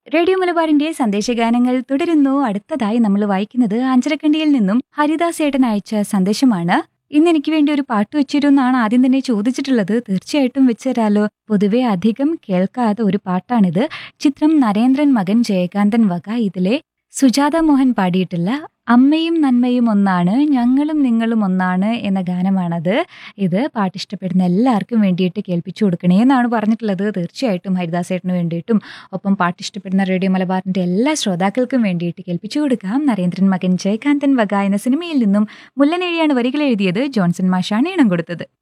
radio മലബാറിന്റെ സന്ദേശഗാനങ്ങൾ തുടരുന്നു അടുത്തതായി നമ്മൾ വായിക്കുന്നത് അഞ്ചരക്കണ്ടിയിൽ നിന്നും ഹരിദാസ് ഏട്ടൻ അയച്ച സന്ദേശമാണ് ഇന്ന് എനിക്ക് വേണ്ടി ഒരു പാട്ട് വെച്ചിരുന്നാണ് ആദ്യം തന്നെ ചോദിച്ചിട്ടുള്ളത് തീർച്ചയായിട്ടും വെച്ചുതരാലോ പൊതുവെ അധികം കേൾക്കാത്ത ഒരു പാട്ടാണിത് ചിത്രം നരേന്ദ്രൻ മകൻ ജയകാന്തൻ വക ഇതിലെ സുജാത മോഹൻ പാടിയിട്ടുള്ള അമ്മയും നന്മയും ഒന്നാണ് ഞങ്ങളും നിങ്ങളും ഒന്നാണ് എന്ന ഗാനമാണത് ഇത് പാട്ട് ഇഷ്ടപ്പെടുന്ന എല്ലാവർക്കും വേണ്ടിയിട്ട് കേൾപ്പിച്ചു കൊടുക്കണേ എന്നാണ് പറഞ്ഞിട്ടുള്ളത് തീർച്ചയായിട്ടും ഹരിദാസേട്ടന് വേണ്ടിയിട്ടും ഒപ്പം പാട്ട് ഇഷ്ടപ്പെടുന്ന റേഡിയോ മലബാറിന്റെ എല്ലാ ശ്രോതാക്കൾക്കും വേണ്ടിയിട്ട് കേൾപ്പിച്ചു കൊടുക്കാം നരേന്ദ്രൻ മകൻ ജയകാന്തൻ വക എന്ന സിനിമയിൽ നിന്നും മുല്ലനേഴിയാണ് വരികൾ എഴുതിയത് ജോൺസൺ മാഷാണ് ഈണം കൊടുത്തത്